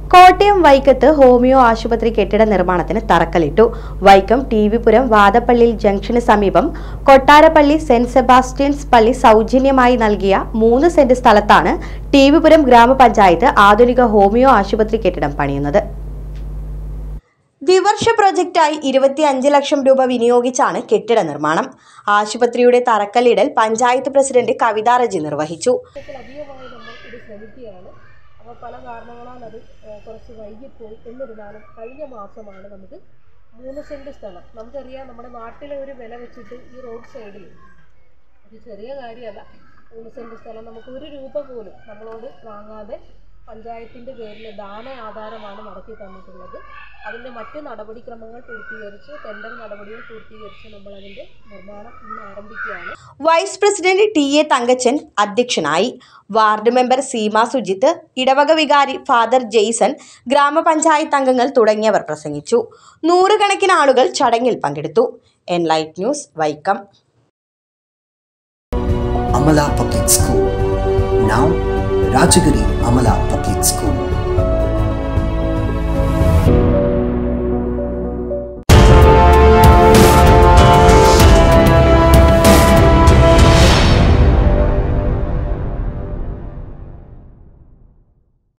കോട്ടയം വൈക്കത്ത് ഹോമിയോ ആശുപത്രി കെട്ടിട നിർമ്മാണത്തിന് തറക്കല്ലിട്ടു വൈക്കം ടി വിപുരം വാദപ്പള്ളി ജംഗ്ഷന് സമീപം കൊട്ടാരപ്പള്ളി സെന്റ് സെബാസ്റ്റ്യൻസ് പള്ളി സൗജന്യമായി നൽകിയ മൂന്ന് സെന്റ് സ്ഥലത്താണ് ടി വിപുരം ഗ്രാമപഞ്ചായത്ത് ആധുനിക ഹോമിയോ ആശുപത്രി കെട്ടിടം പണിയുന്നത് ദ്വിവർഷ പ്രൊജക്റ്റായി ഇരുപത്തിയഞ്ച് ലക്ഷം രൂപ വിനിയോഗിച്ചാണ് കെട്ടിട നിർമ്മാണം ആശുപത്രിയുടെ തറക്കല്ലിടൽ പഞ്ചായത്ത് പ്രസിഡന്റ് കവിത റജി നിർവഹിച്ചു അധികമായി നമ്മൾ ഇത് ശ്രമിക്കുകയാണ് അപ്പോൾ പല കാരണങ്ങളാൽ അത് ഏഹ്, കുറച്ച് വൈകിപ്പോയി എന്നിരുന്നാലും കഴിഞ്ഞ മാസമാണ് നമുക്ക് മൂന്ന് സെൻറ്റ് സ്ഥലം നമുക്കറിയാം നമ്മുടെ നാട്ടിലെ ഒരു വില വെച്ചിട്ട് ഈ റോഡ് സൈഡിൽ ഇത് ചെറിയ കാര്യമല്ല മൂന്ന് സെൻറ്റ് സ്ഥലം നമുക്ക് ഒരു രൂപ പോലും നമ്മളോട് വാങ്ങാതെ പഞ്ചായത്തിൻ്റെ പേരിൽ ദാന ആധാരമാണ് നടത്തി തന്നിട്ടുള്ളത് അതിൻ്റെ മറ്റ് നടപടിക്രമങ്ങൾ പൂർത്തീകരിച്ച് ടെൻഡർ നടപടികൾ പൂർത്തീകരിച്ച് നമ്മളതിൻ്റെ നിർമ്മാണം ഇന്ന് ആരംഭിക്കുകയാണ് vice president T A Thankachan അധ്യക്ഷനായി വാർഡ് മെമ്പർ സീമ സുജിത്ത് ഇടവക വികാരി ഫാദർ ജെയ്സൺ ഗ്രാമപഞ്ചായത്ത് അംഗങ്ങൾ തുടങ്ങിയവർ പ്രസംഗിച്ചു നൂറുകണക്കിന് ആളുകൾ ചടങ്ങിൽ പങ്കെടുത്തു enlight news Vaikom Amala Public School. Now, Rajagiri Amala